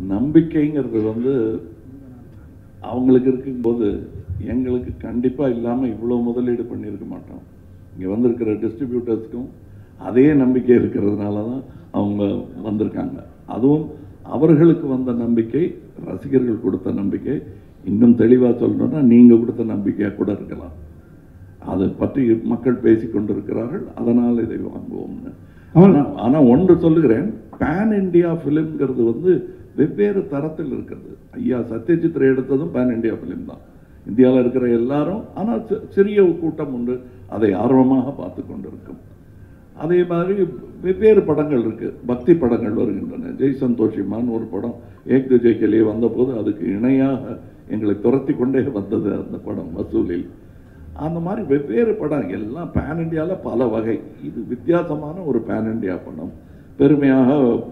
நம்பிக்கைங்கிறது வந்து அவங்களுக்கு இருக்கும்போது எங்களுக்கு கண்டிப்பாக இல்லாமல் இவ்வளோ முதலீடு பண்ணியிருக்க மாட்டோம் இங்கே வந்திருக்கிற டிஸ்ட்ரிபியூட்டர்ஸ்க்கும் அதே நம்பிக்கை இருக்கிறதுனால தான் அவங்க வந்திருக்காங்க அதுவும் அவர்களுக்கு வந்த நம்பிக்கை ரசிகர்கள் கொடுத்த நம்பிக்கை இன்னும் தெளிவாக சொல்லணும்னா நீங்கள் கொடுத்த நம்பிக்கையாக கூட இருக்கலாம் அதை பற்றி மக்கள் பேசி கொண்டிருக்கிறார்கள் அதனால் இதை வாங்குவோம்னு ஆனால் ஆனால் ஒன்று சொல்லுகிறேன் பேன் இண்டியா ஃபிலிம்ங்கிறது வந்து வெவ்வேறு தரத்தில் இருக்கிறது ஐயா சத்யஜித் ரே எடுத்ததும் பேன் இண்டியா ஃபிலிம் தான் இந்தியாவில் இருக்கிற எல்லாரும் ஆனால் சி- சிறிய கூட்டம் உண்டு அதை ஆர்வமாக பார்த்து கொண்டிருக்கும் அதே மாதிரி வெவ்வேறு படங்கள் இருக்கு பக்தி படங்கள் வருகின்றன ஜெய் சந்தோஷிமான் ஒரு படம் ஏக் துஜய் கெலே வந்தபோது அதுக்கு இணையாக எங்களை துரத்தி கொண்டே வந்தது அந்த படம் வசூலில் அந்த மாதிரி வெவ்வேறு படம் எல்லாம் பேன் இண்டியாவில் பல வகை இது வித்தியாசமான ஒரு பேன் இண்டியா படம் பெருமையாக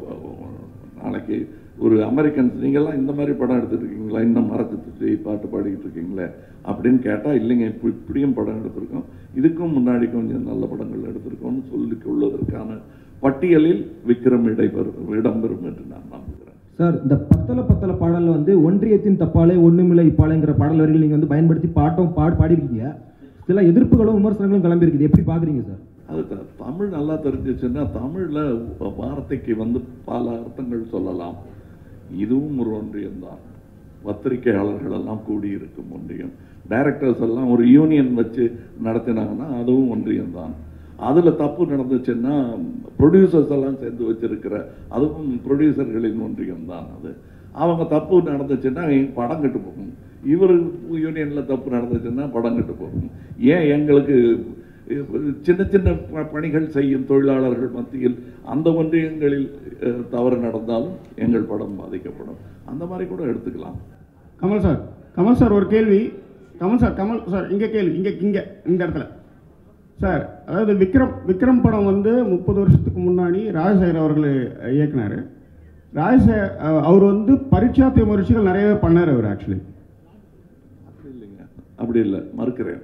நாளைக்கு ஒரு அமெரிக்கன்ஸ் நீங்கள்லாம் இந்த மாதிரி படம் எடுத்துட்டு இருக்கீங்களா இன்னும் மரத்து சுற்றி பாட்டு பாடிக்கிட்டு இருக்கீங்களே அப்படின்னு கேட்டால் இல்லைங்க இப்போ இப்படியும் படம் எடுத்திருக்கோம் இதுக்கும் முன்னாடி கொஞ்சம் நல்ல படங்கள் எடுத்திருக்கோம்னு சொல்லி கொள்வதற்கான பட்டியலில் விக்ரம் இடைபெறும் இடம்பெறும் என்று நான் நம்புகிறேன் சார் இந்த பத்தல பத்தல பாடல்ல வந்து ஒன்றியத்தின் தப்பாலே ஒண்ணுமில்லை இப்பாலைங்கிற பாடல் வரிகள் நீங்க வந்து பயன்படுத்தி பாட்டம் பாடு பாடிருக்கீங்க சில எதிர்ப்புகளும் விமர்சனங்களும் கிளம்பியிருக்குது எப்படி பாக்குறீங்க சார் அது த- தமிழ் நல்லா தெரிஞ்சிச்சுன்னா தமிழில் வார்த்தைக்கு வந்து பல அர்த்தங்கள் சொல்லலாம் இதுவும் ஒரு ஒன்றியம் தான் பத்திரிகையாளர்கள் எல்லாம் கூடியிருக்கும் ஒன்றியம் டைரக்டர்ஸ் எல்லாம் ஒரு யூனியன் வச்சு நடத்தினாங்கன்னா அதுவும் ஒன்றியம் தான் அதில் தப்பு நடந்துச்சுன்னா ப்ரொடியூசர்ஸ் எல்லாம் சேர்ந்து வச்சிருக்கிற அதுவும் ப்ரொடியூசர்களின் ஒன்றியம் தான் அது அவங்க தப்பு நடந்துச்சுன்னா எங்க படம் கெட்டு போகும் இவர் யூனியனில் தப்பு நடந்துச்சுன்னா படம் கெட்டு போகும் ஏன் எங்களுக்கு சின்ன சின்ன ப- பணிகள் செய்யும் தொழிலாளர்கள் மத்தியில் அந்த ஒன்றியங்களில் அஹ், தவறு நடந்தாலும் எங்கள் படம் பாதிக்கப்படும் அந்த மாதிரி கூட எடுத்துக்கலாம் கமல் சார் கமல் சார் ஒரு கேள்வி கமல் சார் கமல் சார் இங்கே கேள்வி இங்கே இங்கே இந்த இடத்துல சார் அதாவது விக்ரம் விக்ரம் படம் வந்து முப்பது வருஷத்துக்கு முன்னாடி ராஜசேகர் அவர்கள் இயக்குனார் ராஜசே அஹ் அவர் வந்து பரீட்சார்த்த முயற்சிகள் நிறையவே பண்ணார் அவர் ஆக்சுவலி அப்படி இல்லைங்க அப்படி இல்லை மறுக்கிறேன்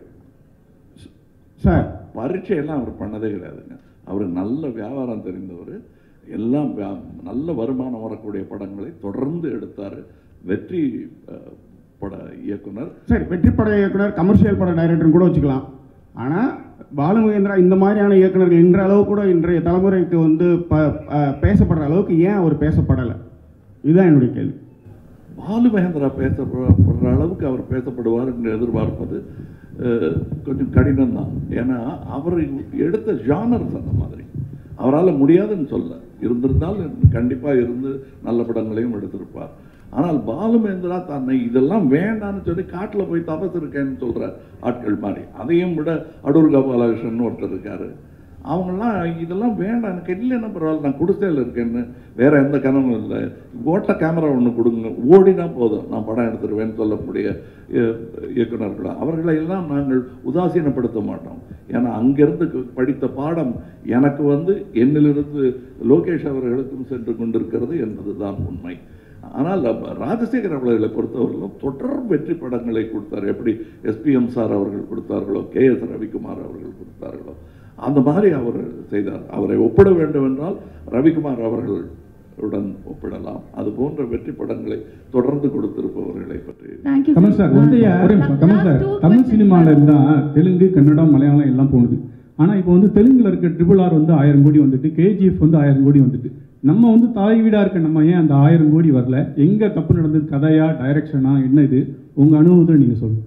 சார் பரீட்சையெல்லாம் அவர் பண்ணதே கிடையாதுங்க அவர் நல்ல வியாபாரம் தெரிந்தவர் எல்லாம் வியா- நல்ல வருமானம் வரக்கூடிய படங்களை தொடர்ந்து எடுத்தார் வெற்றி அஹ், பட இயக்குனர் சரி வெற்றி பட இயக்குனர் கமர்ஷியல் பட டைரக்டர் கூட வச்சுக்கலாம் ஆனால் பாலுமகேந்திரா இந்த மாதிரியான இயக்குனர்கள் இன்ற அளவு கூட இன்றைய தலைமுறைக்கு வந்து ப அஹ் பேசப்படுற அளவுக்கு ஏன் அவர் பேசப்படலை இதுதான் என்னுடைய கேள்வி பாலு மகேந்திரா பேசப்படுற அளவுக்கு அவர் பேசப்படுவார் என்று எதிர்பார்ப்பது அஹ், கொஞ்சம் கடினம் தான் ஏன்னா அவர் எடுத்த ஜானர்ஸ் அந்த மாதிரி அவரால் முடியாதுன்னு சொல்ல இருந்திருந்தால் கண்டிப்பாக இருந்து நல்ல படங்களையும் எடுத்திருப்பார் ஆனால் பாலு மகேந்திரா தன்னை இதெல்லாம் வேண்டாம்னு சொல்லி காட்டில் போய் தபஸ் இருக்கேன்னு சொல்கிற ஆட்கள் மாதிரி அதையும் விட அடூர் கோபாலகிருஷ்ணன் ஒருத்தர் இருக்காரு அவங்கெல்லாம் இதெல்லாம் வேண்டாம் எனக்கு இல்லைன்னா பரவாயில்ல நான் குடிசையில் இருக்கேன்னு வேற எந்த கனவும் இல்லை ஓட்ட கேமரா ஒன்று கொடுங்க ஓடினா போதும் நான் படம் எடுத்துருவேன்னு சொல்லக்கூடிய அஹ், இயக்குனர்கள் அவர்களை எல்லாம் நாங்கள் உதாசீனப்படுத்த மாட்டோம் ஏன்னா அங்கிருந்து கு- படித்த பாடம் எனக்கு வந்து என்னிலிருந்து லோகேஷ் அவர்களுக்கும் சென்று கொண்டிருக்கிறது என்பதுதான் உண்மை ஆனால் அப்ப ராஜசேகர் அவர்களை பொறுத்தவரையிலும் தொடர் வெற்றி படங்களை கொடுத்தார் எப்படி எஸ்பிஎம் சார் அவர்கள் கொடுத்தார்களோ கே எஸ் ரவிக்குமார் அவர்கள் கொடுத்தார்களோ அந்த மாதிரி அவர் செய்தார் அவரை ஒப்பிட வேண்டும் என்றால் ரவிக்குமார் அவர்களுடன் ஒப்பிடலாம் அது போன்ற வெற்றி படங்களை தொடர்ந்து கொடுத்திருப்பவர்களை பற்றி தேங்க்யூ கமல் சார் ஒரே ஒரே நிமிஷம் கமல் சார் தமிழ் சினிமாவில் இருந்தால் தெலுங்கு கன்னடம் மலையாளம் எல்லாம் போகுது ஆனால் இப்போ வந்து தெலுங்குல இருக்க ட்ரிபிள் ஆர் வந்து ஆயிரம் கோடி வந்துட்டு கேஜிஎஃப் வந்து ஆயிரம் கோடி வந்துட்டு நம்ம வந்து தாய் வீடாக இருக்க நம்ம ஏன் அந்த ஆயிரம் கோடி வரல எங்கே தப்பு நடந்தது கதையா டைரக்ஷனா என்ன இது உங்கள் அனுபவத்தை நீங்கள் சொல்லுங்கள்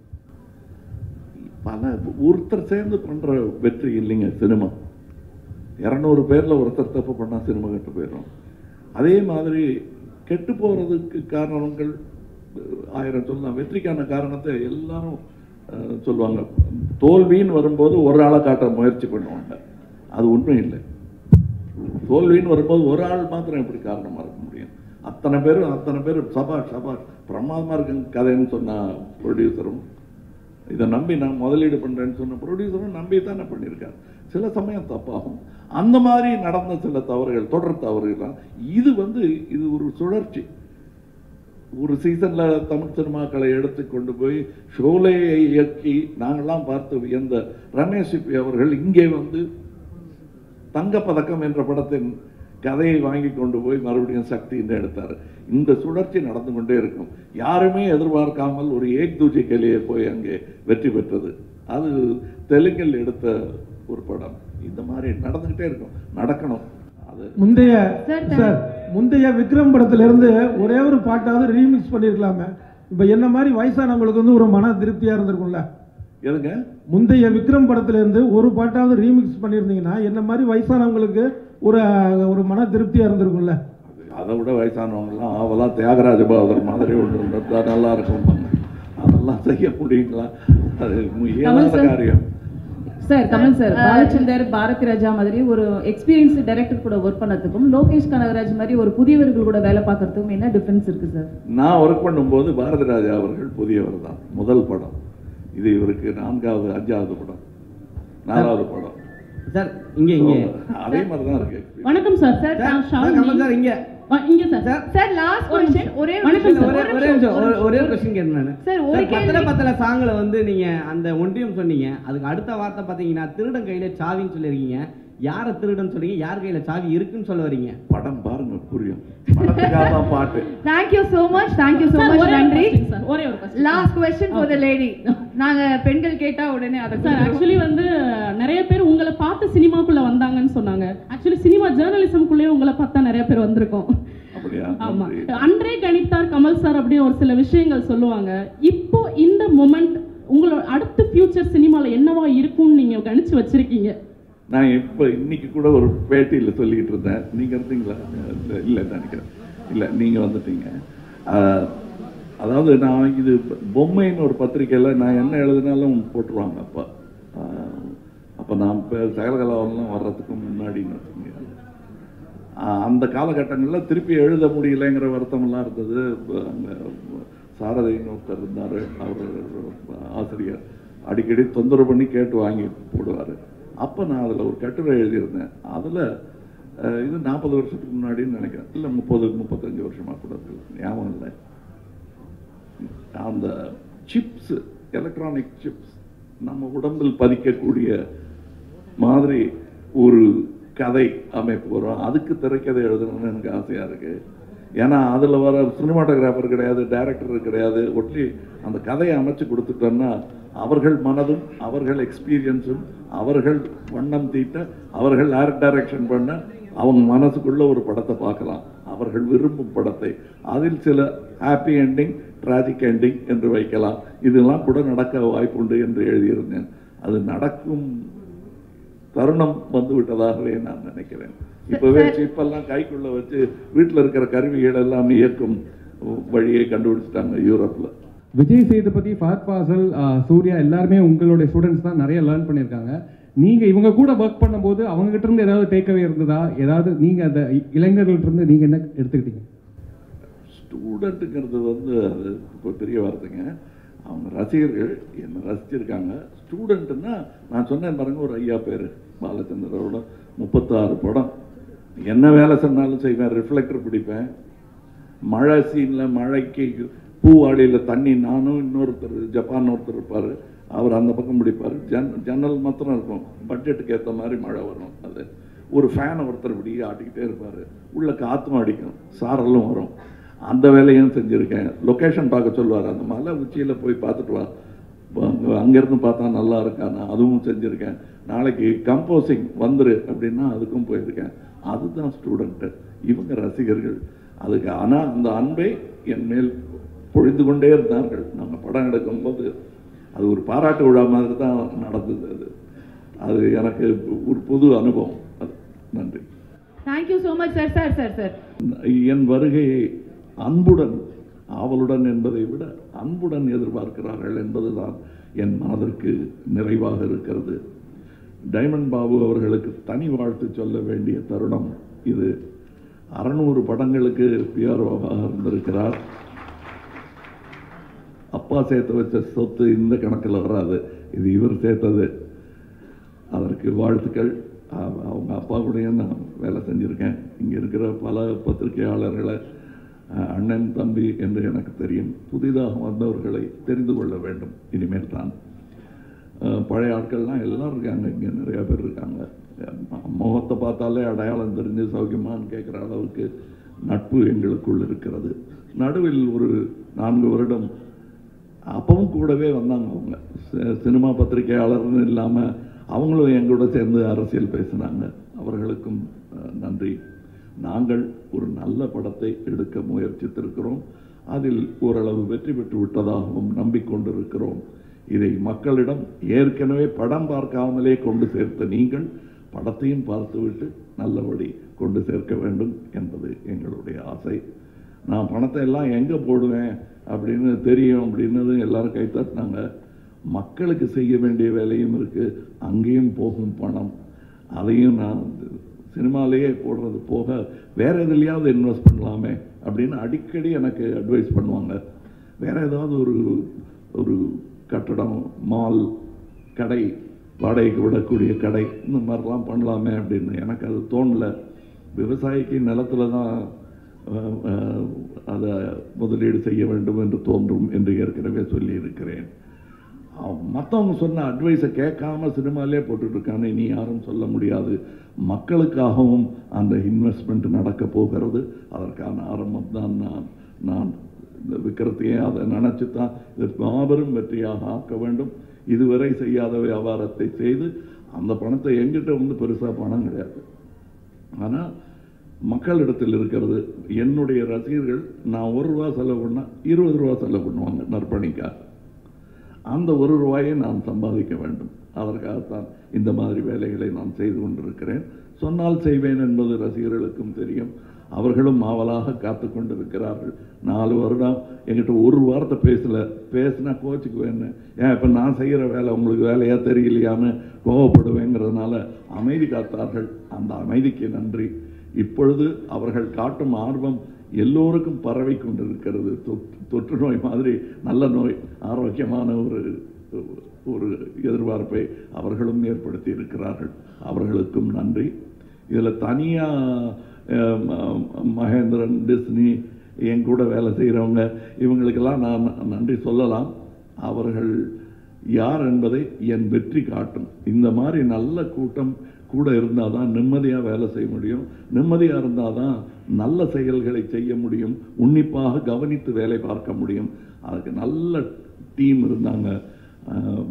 பல ஒருத்தர் சேர்ந்து பண்ற வெற்றி இல்லைங்க சினிமா இரநூறு பேர்ல ஒருத்தர் தப்பு பண்ணா சினிமா கெட்டு போயிடும் அதே மாதிரி கெட்டு போறதுக்கு காரணங்கள் அஹ், ஆயிரம் சொல்லலாம் வெற்றிக்கான காரணத்தை எல்லாரும் அஹ், சொல்லுவாங்க தோல்வின்னு வரும்போது ஒரு ஆளை காட்ட முயற்சி பண்ணுவாங்க அது உண்மை இல்லை தோல்வின்னு வரும்போது ஒரு ஆள் மாத்திரம் எப்படி காரணமா இருக்க முடியும் அத்தனை பேரும் அத்தனை பேர் சபாஷ் சபாஷ் பிரமாதமா இருக்கு கதைன்னு சொன்ன ப்ரொடியூசரும் இதை நம்பி நான் முதலீடு பண்றேன்னு சொன்ன ப்ரொடியூசரும் நம்பி தானே பண்ணியிருக்காரு சில சமயம் தப்பாகும் அந்த மாதிரி நடந்த சில தவறுகள் தொடர் தவறுகள் தான். இது வந்து இது ஒரு சுழற்சி ஒரு சீசன்ல தமிழ் சினிமாக்களை எடுத்து கொண்டு போய் ஷோலையை இயக்கி நாங்கள்லாம் பார்த்து வியந்த ரமேஷ் சிப்பி அவர்கள் இங்கே வந்து தங்கப்பதக்கம் என்ற படத்தின் கதையை வாங்கி கொண்டு போய் மறுபடியும் சக்தின்னு எடுத்தார் இந்த சுழற்சி நடந்து கொண்டே இருக்கும் யாருமே எதிர்பார்க்காமல் ஒரு ஏக் தூஜி கலியை போய் அங்கே வெற்றி பெற்றது அது தெலுங்கில் எடுத்த ஒரு படம் இந்த மாதிரி நடந்துக்கிட்டே இருக்கும் நடக்கணும் அது முந்தைய சார், சார் முந்தைய விக்ரம் படத்துல இருந்து ஒரே ஒரு பாட்டாவது ரீமிக்ஸ் பண்ணிருக்கலாமே இப்ப என்ன மாதிரி வயசானவங்களுக்கு வந்து ஒரு மன திருப்தியா இருந்திருக்கும்ல எதுங்க முந்தைய விக்ரம் படத்துல இருந்து ஒரு பாட்டாவது ரீமிக்ஸ் பண்ணியிருந்தீங்கன்னா என்ன மாதிரி வயசானவங்களுக்கு ஒரு ஒரு மன திருப்தியா இருந்திருக்கும்ல அதை விட வயசானவங்கலாம் அவெல்லாம் தியாகராஜ பகதர் மாதிரி ஒன்று இருந்தா நல்லா இருக்கும் அதெல்லாம் செய்ய முடியுங்களா அது இயலாத சார். காரியம் சார் கமல் சார் பாலச்சந்தர் பாரதி ராஜா மாதிரி ஒரு எக்ஸ்பீரியன்ஸ் டைரக்டர் கூட ஒர்க் பண்ணதுக்கும் லோகேஷ் கனகராஜ் மாதிரி ஒரு புதியவர்கள் கூட வேலை பார்க்கறதுக்கும் என்ன டிஃபரன்ஸ் இருக்கு சார் நான் ஒர்க் பண்ணும்போது பாரதி ராஜா அவர்கள் புதியவர் தான் முதல் படம் இது இவருக்கு நான்காவது அஞ்சாவது படம் நாலாவது படம் சார் இங்க இங்க So, அதே மாதிரி தான் இருக்கு experience. வணக்கம் சார் சார் சார் நான் சார், கமல் சார் இங்க ஆ, இங்க சார் சார் சார் லாஸ்ட் ஒரு கொஸ்டின் நிமிஷம். ஒரே வணக்கம் நிமிஷம், ஒரே ஒரு ஒரே நிமிஷம், நிமிஷம் ஒரு ஒரே- ஒரே ஒரு கொஸ்டின் கேட்டேன் நானு சார், ஒரு சார், பத்தல கேள்வி. பத்தல சாங்ல வந்து நீங்க அந்த ஒன்றியம் சொன்னீங்க அதுக்கு அடுத்த வார்த்தை பாத்தீங்கன்னா திருடன் கையில சாவின்னு சொல்லிருக்கீங்க யார திருடன் சொல்றீங்க யார் கையில சாவி இருக்குன்னு சொல்ல வரீங்க படம் பாருங்க புரியும் படத்துக்காக தான் பாட்டு thank you so much thank you so sir, much ஒரே ஒரு நன்றி question, சார், ஒரே ஒரு question. Last question for the lady நாங்க பெண்கள் கேட்டா உடனே அத சார் ஆக்சுவலி வந்து நிறைய பேர் உங்களை பார்த்து சினிமாக்குள்ள வந்தாங்கன்னு சொன்னாங்க ஆக்சுவலி சினிமா ஜேர்னலிசம்குள்ளேயே உங்களை பார்த்தா நிறைய பேர் வந்திருக்கோம் அப்படியா ஆமா நன்றி. அன்றே கணித்தார் கமல் சார் அப்படின்னு ஒரு சில விஷயங்கள் சொல்லுவாங்க இப்போ இந்த மொமெண்ட் உங்களோட அடுத்த ஃபியூச்சர் சினிமால என்னவா இருக்கும்னு நீங்க கணிச்சு வச்சிருக்கீங்க நான் இப்போ இன்னைக்கு கூட ஒரு பேட்டியில் சொல்லிக்கிட்டு இருந்தேன் நீங்கள் இருந்தீங்களா இல்ல- இல்லை நினைக்கிறேன் இல்லை நீங்கள் வந்துட்டீங்க ஆஹ், அதாவது நான் இது பொம்மைன்னு ஒரு பத்திரிக்கையில் நான் என்ன எழுதினாலும் போட்டுருவாங்க அப்போ அப்போ நான் இப்போ சகலகலாவெல்லாம் வர்றதுக்கு முன்னாடின்னு வச்சுக்கோங்க ஆஹ், அந்த காலகட்டங்களில் திருப்பி எழுத முடியலைங்கிற வருத்தமெல்லாம் இருந்தது அங்கே சாரதின்னு ஒருத்தர் இருந்தார் அவர் ஆசிரியர் அடிக்கடி தொந்தரவு பண்ணி கேட்டு வாங்கி போடுவார் அப்போ நான் அதில் ஒரு கட்டுரை எழுதியிருந்தேன் அதில் இது நாற்பது வருஷத்துக்கு முன்னாடின்னு நினைக்கிறேன் இல்லை முப்பது முப்பத்தஞ்சு வருஷமாக கூட இருக்கு ஞாபகம் இல்லை அந்த சிப்ஸ் எலக்ட்ரானிக் சிப்ஸ் நம்ம உடம்பில் பதிக்கக்கூடிய மாதிரி ஒரு கதை அமைப்பு வரும் அதுக்கு திரைக்கதை எழுதணும்னு எனக்கு ஆசையாக இருக்கு ஏன்னா அதில் வர சினிமாட்டோகிராஃபர் கிடையாது டைரக்டர் கிடையாது ஒட்லி அந்த கதையை அமைச்சு கொடுத்துட்டோன்னா அவர்கள் மனதும் அவர்கள் எக்ஸ்பீரியன்ஸும் அவர்கள் வண்ணம் தீட்ட அவர்கள் ஆர்ட் டைரக்ஷன் பண்ண அவங்க மனசுக்குள்ள ஒரு படத்தை பார்க்கலாம் அவர்கள் விரும்பும் படத்தை அதில் சில ஹாப்பி எண்டிங் ட்ராஜிக் எண்டிங் என்று வைக்கலாம் இதெல்லாம் கூட நடக்க வாய்ப்புண்டு என்று எழுதியிருந்தேன் அது நடக்கும் தருணம் வந்து விட்டதாகவே நான் நினைக்கிறேன் இப்பவே சிப்பெல்லாம் கைக்குள்ள வச்சு வீட்டில் இருக்கிற கருவிகள் எல்லாம் இயக்கும் வழியை கண்டுபிடிச்சிட்டாங்க யூரோப்ல விஜய் சேதுபதி ஃபஹத் ஃபாசல் ஆஹ், சூர்யா எல்லாருமே உங்களுடைய ஸ்டூடெண்ட்ஸ் தான் நிறைய லேர்ன் பண்ணியிருக்காங்க நீங்க இவங்க கூட ஒர்க் பண்ணும்போது அவங்க கிட்ட இருந்து ஏதாவது டேக்அவே இருந்ததா ஏதாவது நீங்க அந்த இ- இளைஞர்கள்ட்ட இருந்து நீங்க என்ன எடுத்துக்கிட்டீங்க ஸ்டூடெண்ட்டுங்கிறது வந்து அது இப்போ பெரிய வார்த்தைங்க அவங்க ரசிகர்கள் என்னை ரசிச்சிருக்காங்க ஸ்டூடெண்ட்டுன்னா நான் சொன்னேன் பாருங்க ஒரு ஐயா பேர் பாலச்சந்திரோட முப்பத்தாறு படம் என்ன வேலை சொன்னாலும் செய்வேன் ரிஃப்ளெக்டர் பிடிப்பேன் மழை சீனில் மழைக்கு பூவாடியில் தண்ணி நானும் இன்னொருத்தர் ஜப்பான் ஒருத்தர் இருப்பார் அவர் அந்த பக்கம் பிடிப்பார் ஜன் ஜன்னல் மாத்திரம் இருக்கும் பட்ஜெட்டுக்கு ஏற்ற மாதிரி மழை வரும் அது ஒரு ஃபேனை ஒருத்தர் இப்படி ஆட்டிக்கிட்டே இருப்பார் உள்ள காற்றும் அடிக்கும் சாரலும் வரும் அந்த வேலையும் செஞ்சுருக்கேன் லொக்கேஷன் பார்க்க சொல்லுவார் அந்த மலை உச்சியில் போய் பார்த்துட்டு வா அங்க- அங்கேருந்து பார்த்தா நல்லா இருக்கானா அதுவும் செஞ்சுருக்கேன் நாளைக்கு கம்போசிங் வந்துரு அப்படின்னா அதுக்கும் போயிருக்கேன் அதுதான் ஸ்டூடெண்ட்டு இவங்க ரசிகர்கள் அதுக்கு ஆனால் அந்த அன்பை என் மேல் பொழிந்து கொண்டே இருந்தார்கள் நாங்கள் படம் எடுக்கும்போது அது ஒரு பாராட்டு விழா மாதிரி தான் நடந்தது அது அது எனக்கு ஒரு புது அனுபவம் அது நன்றி thank you so much sir sir sir sir என் வருகையை அன்புடன் ஆவலுடன் என்பதை விட அன்புடன் எதிர்பார்க்கிறார்கள் என்பதுதான் என் மனதிற்கு நிறைவாக இருக்கிறது டைமண்ட் பாபு அவர்களுக்கு தனி வாழ்த்து சொல்ல வேண்டிய தருணம் இது அறநூறு படங்களுக்கு பிஆர்ஓவாக இருந்திருக்கிறார் அப்பா சேர்த்து வச்ச சொத்து இந்த கணக்கில் வராது இது இவர் சேர்த்தது அதற்கு வாழ்த்துக்கள் அவ- அவங்க அப்பா கூடயும் நான் வேலை செஞ்சுருக்கேன் இங்கே இருக்கிற பல பத்திரிகையாளர்களை அஹ், அண்ணன் தம்பி என்று எனக்கு தெரியும் புதிதாக வந்தவர்களை தெரிந்து கொள்ள வேண்டும் இனிமேல் தான் அஹ், பழைய ஆட்கள்லாம் எல்லாம் இருக்காங்க இங்கே நிறையா பேர் இருக்காங்க முகத்தை பார்த்தாலே அடையாளம் தெரிஞ்சு சௌக்கியமான்னு கேட்குற அளவுக்கு நட்பு எங்களுக்குள் இருக்கிறது நடுவில் ஒரு நான்கு வருடம் அப்பவும் கூடவே வந்தாங்க அவங்க சி- சினிமா பத்திரிகையாளர்னு இல்லாமல் அவங்களும் எங்களோட சேர்ந்து அரசியல் பேசினாங்க அவர்களுக்கும் அஹ், நன்றி நாங்கள் ஒரு நல்ல படத்தை எடுக்க முயற்சித்திருக்கிறோம் அதில் ஓரளவு வெற்றி பெற்று விட்டதாகவும் நம்பிக்கொண்டிருக்கிறோம் இதை மக்களிடம் ஏற்கனவே படம் பார்க்காமலே கொண்டு சேர்த்த நீங்கள் படத்தையும் பார்த்துவிட்டு நல்லபடி கொண்டு சேர்க்க வேண்டும் என்பது எங்களுடைய ஆசை நான் பணத்தை எல்லாம் எங்கே போடுவேன் அப்படின்னு தெரியும் அப்படின்னது எல்லாரும் கைத்தட்டினாங்க மக்களுக்கு செய்ய வேண்டிய வேலையும் இருக்கு அங்கேயும் போகும் பணம் அதையும் நான் சினிமாலேயே போடுறது போக வேற எதுலையாவது இன்வெஸ்ட் பண்ணலாமே அப்படின்னு அடிக்கடி எனக்கு அட்வைஸ் பண்ணுவாங்க வேற ஏதாவது ஒரு ஒரு கட்டடம் மால் கடை வாடகைக்கு விடக்கூடிய கடை இந்த மாதிரிலாம் பண்ணலாமே அப்படின்னு எனக்கு அது தோணல விவசாயிக்கு நிலத்துல தான் அஹ், அஹ், அதை முதலீடு செய்ய வேண்டும் என்று தோன்றும் என்று ஏற்கனவே சொல்லி இருக்கிறேன் மற்றவங்க சொன்ன அட்வைஸை கேட்காம சினிமாலே போட்டுட்டு இருக்கானே நீ யாரும் சொல்ல முடியாது மக்களுக்காகவும் அந்த இன்வெஸ்ட்மெண்ட் நடக்க போகிறது அதற்கான ஆரம்பம் தான் நான் நான் இந்த விக்கிரத்தையே அதை நினச்சி தான் இது மாபெரும் வெற்றியாக ஆக்க வேண்டும் இதுவரை செய்யாத வியாபாரத்தை செய்து அந்த பணத்தை எங்கிட்ட வந்து பெருசாக பணம் கிடையாது ஆனால் மக்களிடத்தில் இருக்கிறது என்னுடைய ரசிகர்கள் நான் ஒரு ரூபா செலவு பண்ணால் இருபது ரூபா செலவு பண்ணுவாங்க நற்பணிக்காக அந்த ஒரு ரூபாயை நான் சம்பாதிக்க வேண்டும் அதற்காகத்தான் இந்த மாதிரி வேலைகளை நான் செய்து கொண்டிருக்கிறேன் சொன்னால் செய்வேன் என்பது ரசிகர்களுக்கும் தெரியும் அவர்களும் ஆவலாக காத்து கொண்டிருக்கிறார்கள் நாலு வருடம் என்கிட்ட ஒரு வார்த்தை பேசல பேசினா கோச்சுக்குவேன்னு ஏன் இப்போ நான் செய்கிற வேலை உங்களுக்கு வேலையா தெரியலையான்னு கோவப்படுவேங்கிறதுனால அமைதி காத்தார்கள் அந்த அமைதிக்கு நன்றி இப்பொழுது அவர்கள் காட்டும் ஆர்வம் எல்லோருக்கும் பரவி கொண்டிருக்கிறது தொற்று தொற்று நோய் மாதிரி நல்ல நோய் ஆரோக்கியமான ஒரு ஒரு எதிர்பார்ப்பை அவர்களும் ஏற்படுத்தி இருக்கிறார்கள் அவர்களுக்கும் நன்றி இதில் தனியாக மகேந்திரன் டிஸ்னி என் கூட வேலை செய்கிறவங்க இவங்களுக்கெல்லாம் நான் நன்றி சொல்லலாம் அவர்கள் யார் என்பதை என் வெற்றி காட்டும் இந்த மாதிரி நல்ல கூட்டம் கூட இருந்தால் தான் நிம்மதியாக வேலை செய்ய முடியும் நிம்மதியாக இருந்தால் தான் நல்ல செயல்களை செய்ய முடியும் உன்னிப்பாக கவனித்து வேலை பார்க்க முடியும் அதுக்கு நல்ல டீம் இருந்தாங்க ஆம்,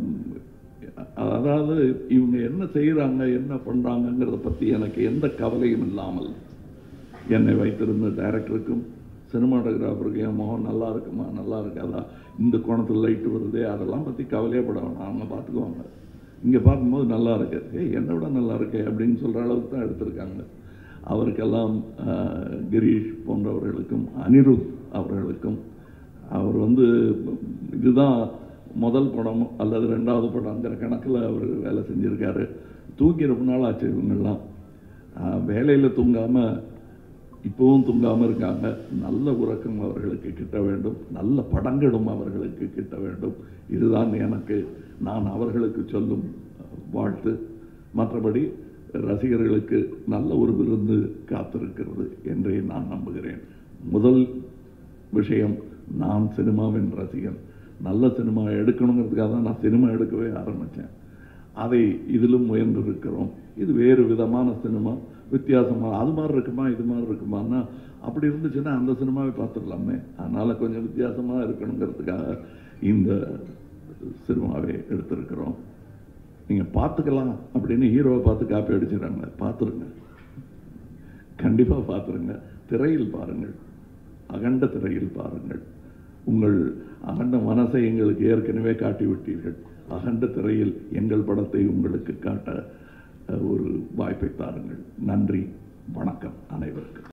அதாவது இவங்க என்ன செய்கிறாங்க என்ன பண்ணுறாங்கங்கிறத பற்றி எனக்கு எந்த கவலையும் இல்லாமல் என்னை வைத்திருந்த டைரக்டருக்கும் சினிமாட்டோகிராஃபருக்கும் என் முகம் நல்லா இருக்குமா நல்லா இருக்காதா இந்த கோணத்தில் லைட்டு வருதே அதெல்லாம் பற்றி கவலையே பட வேணாம் அவங்க பார்த்துக்குவாங்க இங்கே பார்க்கும்போது நல்லா இருக்கு ஏய் என்னை விட நல்லா இருக்கே அப்படின்னு சொல்கிற அளவுக்கு தான் எடுத்திருக்காங்க அவருக்கெல்லாம் ஆஹ், கிரீஷ் போன்றவர்களுக்கும் அனிருத் அவர்களுக்கும் அவர் வந்து இதுதான் முதல் படம் அல்லது ரெண்டாவது படங்கிற கணக்கில் அவர் வேலை செஞ்சுருக்காரு தூக்கி ரொம்ப நாள் ஆச்சு இவங்கெல்லாம் வேலையில் தூங்காமல் இப்போவும் தூங்காமல் இருக்காங்க நல்ல உறக்கம் அவர்களுக்கு கிட்ட வேண்டும் நல்ல படங்களும் அவர்களுக்கு கிட்ட வேண்டும் இதுதான் எனக்கு நான் அவர்களுக்கு சொல்லும் வாழ்த்து மற்றபடி ரசிகர்களுக்கு நல்ல ஒரு விருந்து காத்திருக்கிறது என்றே நான் நம்புகிறேன் முதல் விஷயம் நான் சினிமாவின் ரசிகன் நல்ல சினிமா எடுக்கணுங்கிறதுக்காக தான் நான் சினிமா எடுக்கவே ஆரம்பித்தேன் அதை இதிலும் முயன்றிருக்கிறோம் இது வேறு விதமான சினிமா வித்தியாசமாக அது மாதிரி இருக்குமா இது மாதிரி இருக்குமான்னா அப்படி இருந்துச்சுன்னா அந்த சினிமாவை பார்த்துடலாமே அதனால் கொஞ்சம் வித்தியாசமாக இருக்கணுங்கிறதுக்காக இந்த சினிமாவை எடுத்திருக்கிறோம் நீங்கள் பார்த்துக்கலாம் அப்படின்னு ஹீரோவை பார்த்து காப்பி அடிச்சிடறாங்க பார்த்துருங்க கண்டிப்பாக பார்த்துருங்க திரையில் பாருங்கள் அகண்ட திரையில் பாருங்கள் உங்கள் அகண்ட மனசை எங்களுக்கு ஏற்கனவே காட்டி விட்டீர்கள் அகண்ட திரையில் எங்கள் படத்தை உங்களுக்கு காட்ட அஹ், ஒரு வாய்ப்பை தாருங்கள் நன்றி வணக்கம் அனைவருக்கும்